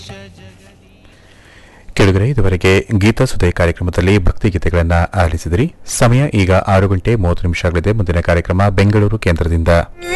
ಕೇಳಿದರೆ ಇದುವರೆಗೆ ಗೀತಾ ಸುಧೆ ಕಾರ್ಯಕ್ರಮದಲ್ಲಿ ಭಕ್ತಿಗೀತೆಗಳನ್ನು ಆಲಿಸಿದಿರಿ ಸಮಯ ಈಗ ಆರು ಗಂಟೆ ಮೂವತ್ತು ನಿಮಿಷ ಆಗಲಿದೆ ಮುಂದಿನ ಕಾರ್ಯಕ್ರಮ ಬೆಂಗಳೂರು ಕೇಂದ್ರದಿಂದ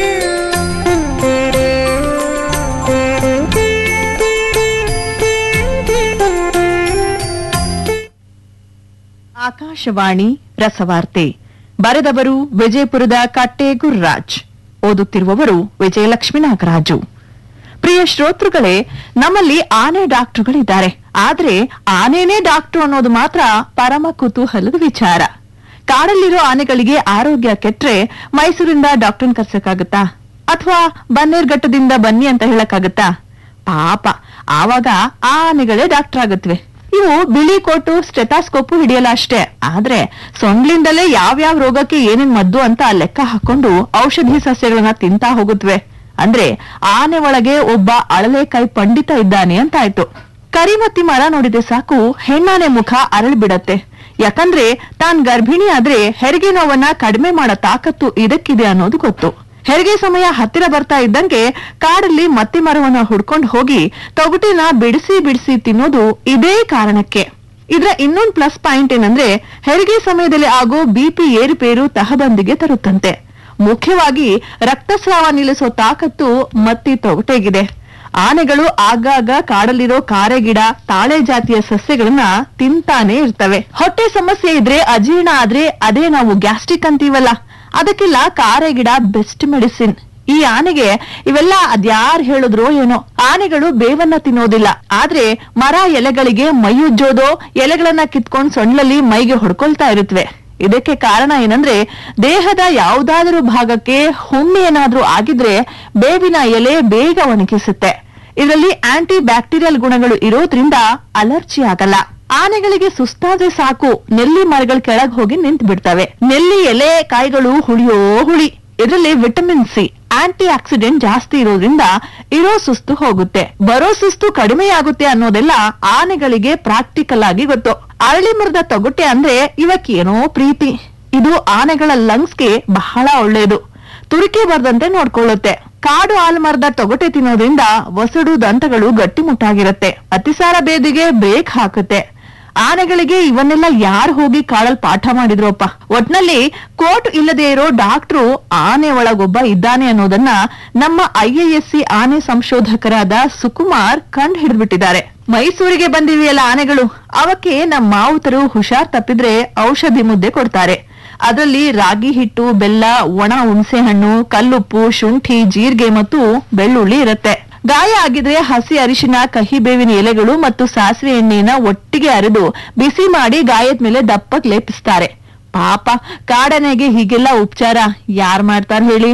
ಆಕಾಶವಾಣಿ ರಸವಾರ್ತೆ ಬರೆದವರು ವಿಜಯಪುರದ ಕಟ್ಟೆ ಗುರ್ರಾಜ್ ಓದುತ್ತಿರುವವರು ವಿಜಯಲಕ್ಷ್ಮೀ ನಾಗರಾಜು ಪ್ರಿಯ ಶ್ರೋತೃಗಳೇ ನಮ್ಮಲ್ಲಿ ಆನೆ ಡಾಕ್ಟರ್ಗಳಿದ್ದಾರೆ ಆದ್ರೆ ಆನೆನೇ ಡಾಕ್ಟರ್ ಅನ್ನೋದು ಮಾತ್ರ ಪರಮ ಕುತೂಹಲದ ವಿಚಾರ ಕಾಡಲ್ಲಿರೋ ಆನೆಗಳಿಗೆ ಆರೋಗ್ಯ ಕೆಟ್ರೆ ಮೈಸೂರಿಂದ ಡಾಕ್ಟರ್ ಕರ್ಸಕ್ಕಾಗತ್ತಾ ಅಥವಾ ಬನ್ನೇರ್ಘಟ್ಟದಿಂದ ಬನ್ನಿ ಅಂತ ಹೇಳಕ್ಕಾಗತ್ತಾ ಪಾಪ ಆವಾಗ ಆ ಆನೆಗಳೇ ಡಾಕ್ಟರ್ ಆಗತ್ವೆ ಇವು ಬಿಳಿ ಕೋಟು ಸ್ಟೆಥಾಸ್ಕೋಪು ಹಿಡಿಯಲ್ಲ ಅಷ್ಟೇ ಆದ್ರೆ ಸೊಂಡ್ಲಿಂದಲೇ ಯಾವ್ಯಾವ ರೋಗಕ್ಕೆ ಏನೇನ್ ಮದ್ದು ಅಂತ ಲೆಕ್ಕ ಹಾಕೊಂಡು ಔಷಧಿ ಸಸ್ಯಗಳನ್ನ ತಿಂತಾ ಹೋಗುತ್ತವೆ ಅಂದ್ರೆ ಆನೆ ಒಳಗೆ ಒಬ್ಬ ಅಳಲೆಕಾಯಿ ಪಂಡಿತ ಇದ್ದಾನೆ ಅಂತಾಯ್ತು ಕರಿಮತ್ತಿ ಮರ ನೋಡಿದ್ರೆ ಸಾಕು ಹೆಣ್ಣಾನೆ ಮುಖ ಅರಳಿ ಬಿಡತ್ತೆ ಯಾಕಂದ್ರೆ ತಾನ್ ಗರ್ಭಿಣಿ ಆದ್ರೆ ಹೆರಿಗೆ ನೋವನ್ನ ಕಡಿಮೆ ಮಾಡೋ ತಾಕತ್ತು ಇದಕ್ಕಿದೆ ಅನ್ನೋದು ಗೊತ್ತು ಹೆರಿಗೆ ಸಮಯ ಹತ್ತಿರ ಬರ್ತಾ ಇದ್ದಂಗೆ ಕಾಡಲ್ಲಿ ಮತ್ತಿ ಮರವನ್ನ ಹುಡ್ಕೊಂಡು ಹೋಗಿ ತೊಗಟಿನ ಬಿಡಿಸಿ ಬಿಡಿಸಿ ತಿನ್ನೋದು ಇದೇ ಕಾರಣಕ್ಕೆ ಇದ್ರ ಇನ್ನೊಂದ್ ಪ್ಲಸ್ ಪಾಯಿಂಟ್ ಏನಂದ್ರೆ ಹೆರಿಗೆ ಸಮಯದಲ್ಲಿ ಆಗೋ ಬಿಪಿ ಏರುಪೇರು ತಹಬಂದಿಗೆ ತರುತ್ತಂತೆ ಮುಖ್ಯವಾಗಿ ರಕ್ತಸ್ರಾವ ನಿಲ್ಲಿಸೋ ತಾಕತ್ತು ಮತ್ತಿ ತೊಗಟೆಗಿದೆ ಆನೆಗಳು ಆಗಾಗ ಕಾಡಲ್ಲಿರೋ ಕಾರೆಗಿಡ ತಾಳೆ ಜಾತಿಯ ಸಸ್ಯಗಳನ್ನ ತಿಂತಾನೆ ಇರ್ತವೆ ಹೊಟ್ಟೆ ಸಮಸ್ಯೆ ಇದ್ರೆ ಅಜೀರ್ಣ ಆದ್ರೆ ಅದೇ ನಾವು ಗ್ಯಾಸ್ಟ್ರಿಕ್ ಅಂತೀವಲ್ಲ ಅದಕ್ಕೆಲ್ಲ ಕಾರೆಗಿಡ ಬೆಸ್ಟ್ ಮೆಡಿಸಿನ್ ಈ ಆನೆಗೆ ಇವೆಲ್ಲ ಅದ್ಯಾರ್ ಹೇಳಿದ್ರೋ ಏನೋ ಆನೆಗಳು ಬೇವನ್ನ ತಿನ್ನೋದಿಲ್ಲ ಆದ್ರೆ ಮರ ಎಲೆಗಳಿಗೆ ಮೈಯುಜ್ಜೋದೋ ಎಲೆಗಳನ್ನ ಕಿತ್ಕೊಂಡ್ ಸೊಂಡ್ಲಲ್ಲಿ ಮೈಗೆ ಹೊಡ್ಕೊಳ್ತಾ ಇರುತ್ತವೆ ಇದಕ್ಕೆ ಕಾರಣ ಏನಂದ್ರೆ ದೇಹದ ಯಾವುದಾದರೂ ಭಾಗಕ್ಕೆ ಹುಮ್ಮಿ ಏನಾದ್ರೂ ಆಗಿದ್ರೆ ಬೇವಿನ ಎಲೆ ಬೇಗ ಒಣಗಿಸುತ್ತೆ ಇದರಲ್ಲಿ ಆಂಟಿ ಬ್ಯಾಕ್ಟೀರಿಯಲ್ ಗುಣಗಳು ಇರೋದ್ರಿಂದ ಅಲರ್ಜಿ ಆಗಲ್ಲ ಆನೆಗಳಿಗೆ ಸುಸ್ತಾದ್ರೆ ಸಾಕು ನೆಲ್ಲಿ ಮರಗಳ ಕೆಳಗ್ ಹೋಗಿ ನಿಂತು ಬಿಡ್ತವೆ ನೆಲ್ಲಿ ಎಲೆ ಕಾಯಿಗಳು ಹುಳಿಯೋ ಹುಳಿ ಇದರಲ್ಲಿ ವಿಟಮಿನ್ ಸಿ ಆಂಟಿ ಆಕ್ಸಿಡೆಂಟ್ ಜಾಸ್ತಿ ಇರೋದ್ರಿಂದ ಇರೋ ಸುಸ್ತು ಹೋಗುತ್ತೆ ಬರೋ ಸುಸ್ತು ಕಡಿಮೆಯಾಗುತ್ತೆ ಅನ್ನೋದೆಲ್ಲ ಆನೆಗಳಿಗೆ ಪ್ರಾಕ್ಟಿಕಲ್ ಆಗಿ ಗೊತ್ತು ಅರಳಿ ಮರದ ತೊಗಟೆ ಅಂದ್ರೆ ಇವಕ್ಕೇನೋ ಪ್ರೀತಿ ಇದು ಆನೆಗಳ ಲಂಗ್ಸ್ಗೆ ಬಹಳ ಒಳ್ಳೆಯದು ತುರಿಕೆ ಬರ್ದಂತೆ ನೋಡ್ಕೊಳ್ಳುತ್ತೆ ಕಾಡು ಆಲ್ಮರದ ತೊಗಟೆ ತಿನ್ನೋದ್ರಿಂದ ವಸಡು ದಂತಗಳು ಗಟ್ಟಿಮುಟ್ಟಾಗಿರುತ್ತೆ ಅತಿಸಾರ ಬೇದಿಗೆ ಬ್ರೇಕ್ ಹಾಕುತ್ತೆ ಆನೆಗಳಿಗೆ ಇವನ್ನೆಲ್ಲ ಯಾರು ಹೋಗಿ ಕಾಡಲ್ ಪಾಠ ಮಾಡಿದ್ರೋಪ್ಪ ಒಟ್ನಲ್ಲಿ ಕೋಟ್ ಇಲ್ಲದೆ ಇರೋ ಡಾಕ್ಟ್ರು ಆನೆ ಒಳಗೊಬ್ಬ ಇದ್ದಾನೆ ಅನ್ನೋದನ್ನ ನಮ್ಮ ಐಎಎಸ್ಸಿ ಆನೆ ಸಂಶೋಧಕರಾದ ಸುಕುಮಾರ್ ಕಂಡು ಹಿಡಿದ್ಬಿಟ್ಟಿದ್ದಾರೆ ಮೈಸೂರಿಗೆ ಬಂದಿವೆಯಲ್ಲ ಆನೆಗಳು ಅವಕ್ಕೆ ನಮ್ಮ ಮಾವುತರು ಹುಷಾರ್ ತಪ್ಪಿದ್ರೆ ಔಷಧಿ ಮುದ್ದೆ ಕೊಡ್ತಾರೆ ಅದರಲ್ಲಿ ರಾಗಿ ಹಿಟ್ಟು ಬೆಲ್ಲ ಒಣ ಹುಣಸೆ ಹಣ್ಣು ಕಲ್ಲುಪ್ಪು ಶುಂಠಿ ಜೀರಿಗೆ ಮತ್ತು ಬೆಳ್ಳುಳ್ಳಿ ಇರುತ್ತೆ ಗಾಯ ಆಗಿದ್ರೆ ಹಸಿ ಅರಿಶಿನ ಕಹಿ ಬೇವಿನ ಎಲೆಗಳು ಮತ್ತು ಸಾಸಿವೆ ಎಣ್ಣೆನ ಒಟ್ಟಿಗೆ ಅರೆದು ಬಿಸಿ ಮಾಡಿ ಗಾಯದ ಮೇಲೆ ದಪ್ಪಕ್ ಲೇಪಿಸ್ತಾರೆ ಪಾಪ ಕಾಡನೆಗೆ ಹೀಗೆಲ್ಲ ಉಪಚಾರ ಯಾರ್ ಮಾಡ್ತಾರ ಹೇಳಿ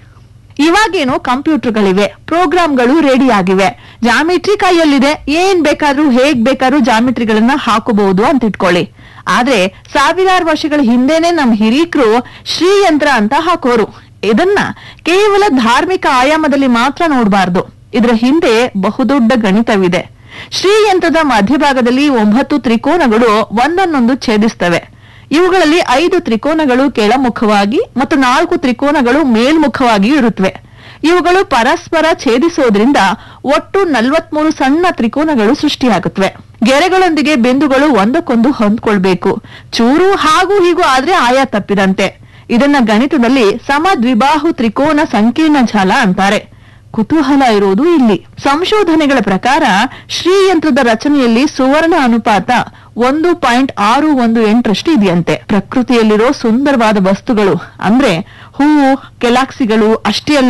ಇವಾಗೇನೋ ಕಂಪ್ಯೂಟರ್ಗಳಿವೆ ಪ್ರೋಗ್ರಾಮ್ಗಳು ರೆಡಿ ಆಗಿವೆ ಜಾಮಿಟ್ರಿ ಕೈಯಲ್ಲಿದೆ ಏನ್ ಬೇಕಾದ್ರೂ ಹೇಗ್ ಬೇಕಾದ್ರೂ ಜಾಮಿಟ್ರಿಗಳನ್ನ ಹಾಕಬಹುದು ಅಂತ ಇಟ್ಕೊಳ್ಳಿ ಆದ್ರೆ ಸಾವಿರಾರು ವರ್ಷಗಳ ಹಿಂದೆನೆ ನಮ್ ಹಿರೀಕರು ಶ್ರೀಯಂತ್ರ ಅಂತ ಹಾಕೋರು ಇದನ್ನ ಕೇವಲ ಧಾರ್ಮಿಕ ಆಯಾಮದಲ್ಲಿ ಮಾತ್ರ ನೋಡಬಾರ್ದು ಇದರ ಹಿಂದೆ ಬಹುದೊಡ್ಡ ಗಣಿತವಿದೆ ಶ್ರೀಯಂತ್ರದ ಮಧ್ಯಭಾಗದಲ್ಲಿ ಒಂಬತ್ತು ತ್ರಿಕೋನಗಳು ಒಂದನ್ನೊಂದು ಛೇದಿಸ್ತವೆ ಇವುಗಳಲ್ಲಿ ಐದು ತ್ರಿಕೋನಗಳು ಕೆಳಮುಖವಾಗಿ ಮತ್ತು ನಾಲ್ಕು ತ್ರಿಕೋನಗಳು ಮೇಲ್ಮುಖವಾಗಿ ಇರುತ್ತವೆ ಇವುಗಳು ಪರಸ್ಪರ ಛೇದಿಸೋದ್ರಿಂದ ಒಟ್ಟು ನಲವತ್ಮೂರು ಸಣ್ಣ ತ್ರಿಕೋನಗಳು ಸೃಷ್ಟಿಯಾಗುತ್ತವೆ ಗೆರೆಗಳೊಂದಿಗೆ ಬಿಂದುಗಳು ಒಂದಕ್ಕೊಂದು ಹೊಂದ್ಕೊಳ್ಬೇಕು ಚೂರು ಹಾಗೂ ಹೀಗೂ ಆದ್ರೆ ಆಯಾ ತಪ್ಪಿದಂತೆ ಇದನ್ನ ಗಣಿತದಲ್ಲಿ ಸಮದ್ವಿಬಾಹು ತ್ರಿಕೋನ ಸಂಕೀರ್ಣ ಜಾಲ ಅಂತಾರೆ ಕುತೂಹಲ ಇರೋದು ಇಲ್ಲಿ ಸಂಶೋಧನೆಗಳ ಪ್ರಕಾರ ಶ್ರೀಯಂತ್ರದ ರಚನೆಯಲ್ಲಿ ಸುವರ್ಣ ಅನುಪಾತ ಒಂದು ಪಾಯಿಂಟ್ ಆರು ಒಂದು ಎಂಟರಷ್ಟು ಇದೆಯಂತೆ ಪ್ರಕೃತಿಯಲ್ಲಿರೋ ಸುಂದರವಾದ ವಸ್ತುಗಳು ಅಂದ್ರೆ ಹೂವು ಕೆಲಾಕ್ಸಿಗಳು ಅಷ್ಟೇ ಅಲ್ಲ